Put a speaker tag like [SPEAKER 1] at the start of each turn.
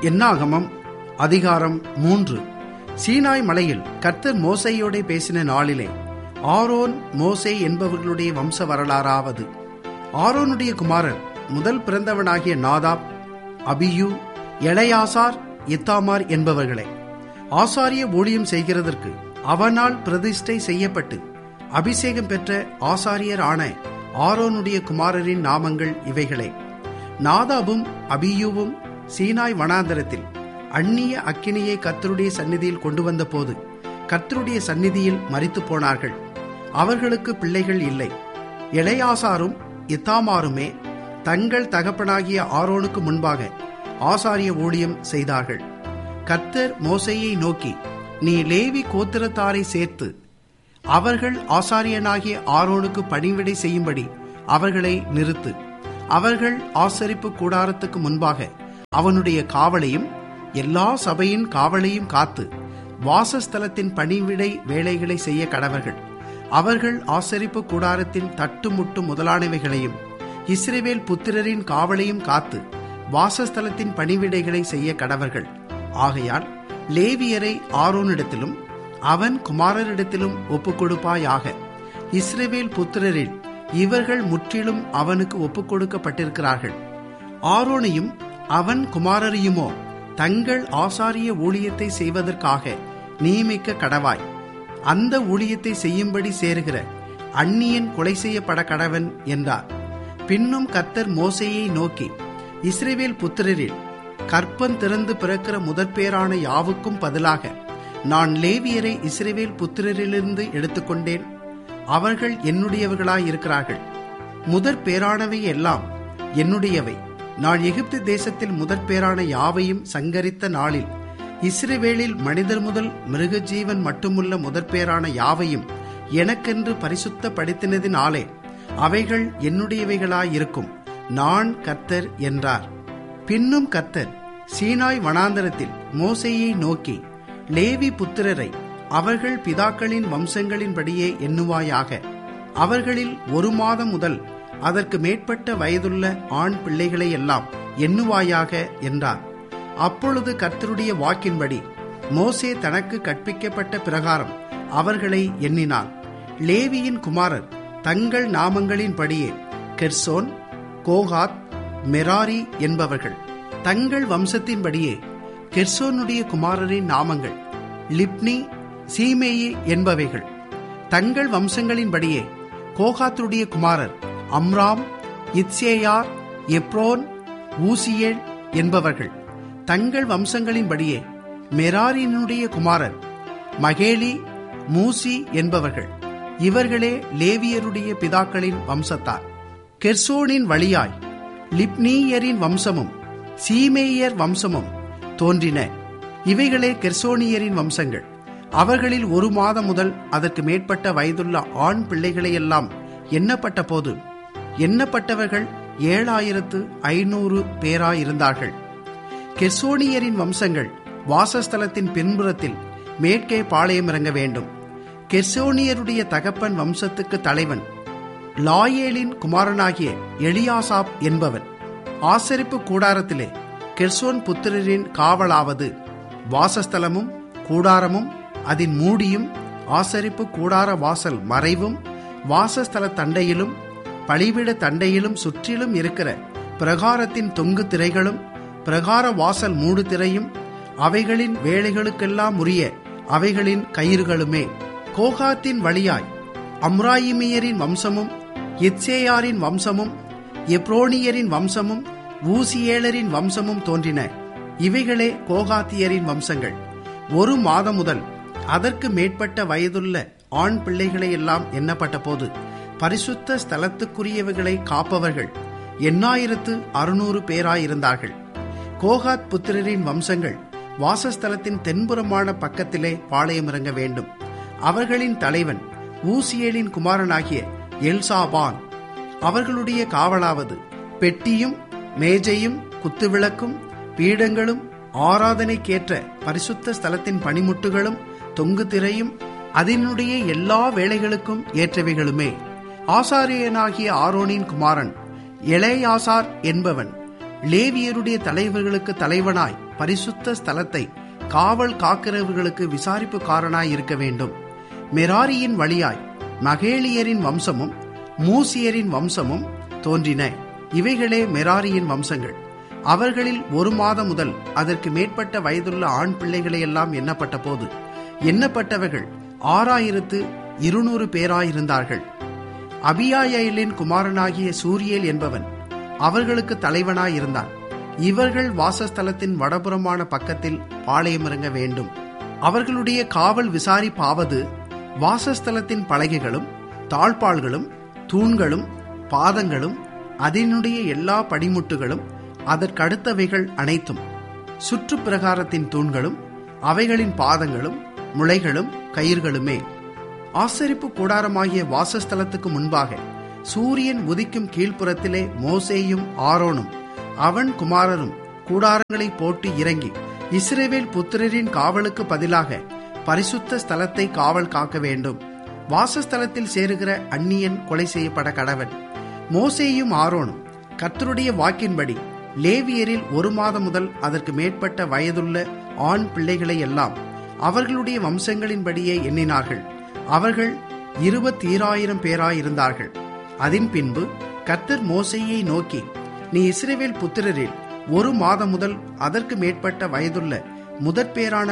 [SPEAKER 1] என்னாகமம் அதிகாரம் மூன்று சீனாய் மலையில் கர்த்தர் மோசையோடே பேசின நாளிலே ஆரோன் மோசே என்பவர்களுடைய வம்ச வரலாறாவது ஆரோனுடைய குமாரர் முதல் பிறந்தவனாகிய நாதாப் அபியூ எளையாசார் இத்தாமார் என்பவர்களே ஆசாரிய ஊழியம் செய்கிறதற்கு அவனால் பிரதிஷ்டை செய்யப்பட்டு அபிஷேகம் பெற்ற ஆசாரியர் ஆன ஆரோனுடைய குமாரரின் நாமங்கள் இவைகளே நாதாபும் அபியூவும் சீனாய் வனாந்தரத்தில் அந்நிய அக்கினியை கர்த்தருடைய சந்நிதியில் கொண்டு வந்த போது கர்த்தருடைய சந்நிதியில் மரித்து போனார்கள் அவர்களுக்கு பிள்ளைகள் இல்லை இளையாசாரும் இத்தாமாருமே தங்கள் தகப்பனாகிய ஆரோனுக்கு முன்பாக ஆசாரிய ஊழியம் செய்தார்கள் கர்த்தர் மோசையை நோக்கி நீ லேவி கோத்திரத்தாரை சேர்த்து அவர்கள் ஆசாரியனாகிய ஆரோனுக்கு பணிவிடை செய்யும்படி அவர்களை நிறுத்து அவர்கள் ஆசரிப்பு கூடாரத்துக்கு முன்பாக அவனுடைய காவலையும் எல்லா சபையின் காவலையும் காத்து வாசஸ்தலத்தின் பணிவிடை வேலைகளை செய்ய கடவர்கள் அவர்கள் ஆசரிப்பு கூடாரத்தின் தட்டுமுட்டு முதலானவைகளையும் இஸ்ரேவேல் புத்திரரின் காவலையும் காத்து வாசஸ்தலத்தின் பணிவிடைகளை செய்ய கடவர்கள் ஆகையால் லேவியரை ஆரோனிடத்திலும் அவன் குமாரரிடத்திலும் ஒப்புக் கொடுப்பாயாக இஸ்ரேவேல் புத்திரரில் இவர்கள் முற்றிலும் அவனுக்கு ஒப்புக் கொடுக்கப்பட்டிருக்கிறார்கள் ஆரோனையும் அவன் குமாரரையுமோ தங்கள் ஆசாரிய ஊழியத்தை செய்வதற்காக நியமிக்க கடவாய் அந்த ஊழியத்தை செய்யும்படி சேருகிற அந்நியன் கொலை செய்யப்பட கடவன் என்றார் பின்னும் கர்த்தர் மோசையை நோக்கி இஸ்ரேவேல் புத்திரரில் கற்பன் திறந்து பிறக்கிற முதற்பேரான யாவுக்கும் பதிலாக நான் லேவியரை இஸ்ரேவேல் புத்திரரிலிருந்து எடுத்துக்கொண்டேன் அவர்கள் என்னுடையவர்களாயிருக்கிறார்கள் முதற் பேரானவை எல்லாம் என்னுடையவை நான் எகிப்து தேசத்தில் முதற் பேரான யாவையும் சங்கரித்த நாளில் இஸ்ரேவேலில் மனிதர் முதல் மிருக ஜீவன் மட்டுமுள்ள முதற்பேரான யாவையும் எனக்கென்று பரிசுத்தப்படுத்தினதினாலே அவைகள் என்னுடையவைகளாயிருக்கும் நான் கர்த்தர் என்றார் பின்னும் கர்த்தர் சீனாய் வனாந்தரத்தில் மோசையை நோக்கி லேவி புத்திரரை அவர்கள் பிதாக்களின் வம்சங்களின்படியே எண்ணுவாயாக அவர்களில் ஒரு மாதம் முதல் அதற்கு மேற்பட்ட வயதுள்ள ஆண் பிள்ளைகளை எல்லாம் எண்ணுவாயாக என்றார் அப்பொழுது கர்த்தருடைய வாக்கின்படி மோசே தனக்கு கற்பிக்கப்பட்ட பிரகாரம் அவர்களை எண்ணினார் லேவியின் குமாரர் தங்கள் நாமங்களின்படியே கெர்சோன் கோகாத் மெராரி என்பவர்கள் தங்கள் வம்சத்தின்படியே கெர்சோனுடைய குமாரரின் நாமங்கள் லிப்னி சீமேயி என்பவைகள் தங்கள் வம்சங்களின்படியே கோகாத்துடைய குமாரர் அம்ராம் இத்சேயார் எப்ரோன் ஊசியேல் என்பவர்கள் தங்கள் வம்சங்களின்படியே மெராரினுடைய குமாரர் மகேலி மூசி என்பவர்கள் இவர்களே லேவியருடைய பிதாக்களின் வம்சத்தார் கெர்சோனின் வழியாய் லிப்னீயரின் வம்சமும் சீமேயர் வம்சமும் தோன்றின இவைகளே கெர்சோனியரின் வம்சங்கள் அவர்களில் ஒரு மாதம் முதல் அதற்கு மேற்பட்ட வயதுள்ள ஆண் பிள்ளைகளையெல்லாம் எண்ணப்பட்ட போது எண்ணப்பட்டவர்கள் ஏழாயிரத்து ஐநூறு பேராயிருந்தார்கள் கெர்சோனியரின் வம்சங்கள் வாசஸ்தலத்தின் பின்புறத்தில் மேற்கே பாளையம் இறங்க வேண்டும் கெர்சோனியருடைய தகப்பன் வம்சத்துக்கு தலைவன் லாயேலின் குமாரனாகிய எலியாசாப் என்பவன் ஆசரிப்பு கூடாரத்திலே கெர்சோன் புத்திரரின் காவலாவது வாசஸ்தலமும் கூடாரமும் அதன் மூடியும் ஆசரிப்பு கூடார வாசல் மறைவும் வாசஸ்தல தண்டையிலும் பழிவிட தண்டையிலும் சுற்றிலும் இருக்கிற பிரகாரத்தின் தொங்கு திரைகளும் பிரகார வாசல் மூடு திரையும் அவைகளின் வேலைகளுக்கெல்லாம் உரிய அவைகளின் கயிறுகளுமே கோகாத்தின் வழியாய் அம்ராயிமியரின் வம்சமும் இத்சேயாரின் வம்சமும் எப்ரோனியரின் வம்சமும் ஊசியேலரின் வம்சமும் தோன்றின இவைகளே கோகாத்தியரின் வம்சங்கள் ஒரு மாதம் முதல் அதற்கு மேற்பட்ட வயதுள்ள ஆண் பிள்ளைகளை எல்லாம் எண்ணப்பட்ட போது பரிசுத்த ஸ்தலத்துக்குரியவைகளை காப்பவர்கள் எண்ணாயிரத்து அறுநூறு பேராயிருந்தார்கள் கோகாத் புத்திரரின் வம்சங்கள் வாசஸ்தலத்தின் தென்புறமான பக்கத்திலே பாளையம் இறங்க வேண்டும் அவர்களின் தலைவன் ஊசியேலின் குமாரனாகிய எல்சாபான் அவர்களுடைய காவலாவது பெட்டியும் மேஜையும் குத்துவிளக்கும் பீடங்களும் ஆராதனைக்கேற்ற பரிசுத்த ஸ்தலத்தின் பனிமுட்டுகளும் தொங்கு திரையும் அதனுடைய எல்லா வேலைகளுக்கும் ஏற்றவைகளுமே ஆசாரியனாகிய ஆரோனின் குமாரன் எலேயாசார் என்பவன் லேவியருடைய தலைவர்களுக்கு தலைவனாய் பரிசுத்த ஸ்தலத்தை காவல் காக்கிறவர்களுக்கு விசாரிப்புக்காரனாய் இருக்க வேண்டும் மெராரியின் வழியாய் மகேலியரின் வம்சமும் மூசியரின் வம்சமும் தோன்றின இவைகளே மெராரியின் வம்சங்கள் அவர்களில் ஒரு மாதம் முதல் அதற்கு மேற்பட்ட வயதுள்ள ஆண் பிள்ளைகளையெல்லாம் எண்ணப்பட்ட போது எண்ணப்பட்டவர்கள் ஆறாயிரத்து இருநூறு பேராயிருந்தார்கள் அபியாயலின் குமாரனாகிய சூரியல் என்பவன் அவர்களுக்கு தலைவனாயிருந்தான் இவர்கள் வாசஸ்தலத்தின் வடபுறமான பக்கத்தில் பாளையமிறங்க வேண்டும் அவர்களுடைய காவல் விசாரிப்பாவது வாசஸ்தலத்தின் பலகைகளும் தாழ்பாள்களும் தூண்களும் பாதங்களும் அதனுடைய எல்லா படிமுட்டுகளும் அதற்கடுத்தவைகள் அனைத்தும் சுற்று பிரகாரத்தின் தூண்களும் அவைகளின் பாதங்களும் முளைகளும் கயிர்களுமே ஆசரிப்பு கூடாரமாகிய வாசஸ்தலத்துக்கு முன்பாக சூரியன் உதிக்கும் கீழ்ப்புறத்திலே மோசேயும் ஆரோனும் அவன் குமாரரும் கூடாரங்களை போட்டு இறங்கி இஸ்ரேவேல் புத்திரரின் காவலுக்கு பதிலாக பரிசுத்த ஸ்தலத்தை காவல் காக்க வேண்டும் வாசஸ்தலத்தில் சேருகிற அந்நியன் கொலை செய்யப்பட கடவன் மோசேயும் ஆரோனும் கர்த்தருடைய வாக்கின்படி லேவியரில் ஒரு மாதம் முதல் அதற்கு மேற்பட்ட வயதுள்ள ஆண் பிள்ளைகளை எல்லாம் அவர்களுடைய வம்சங்களின்படியே எண்ணினார்கள் அவர்கள் இருபத்தீராயிரம் பேராயிருந்தார்கள் அதன் பின்பு கர்த்தர் மோசையை நோக்கி நீ இஸ்ரேவேல் புத்திரரில் ஒரு மாதம் முதல் அதற்கு மேற்பட்ட வயதுள்ள முதற்பேரான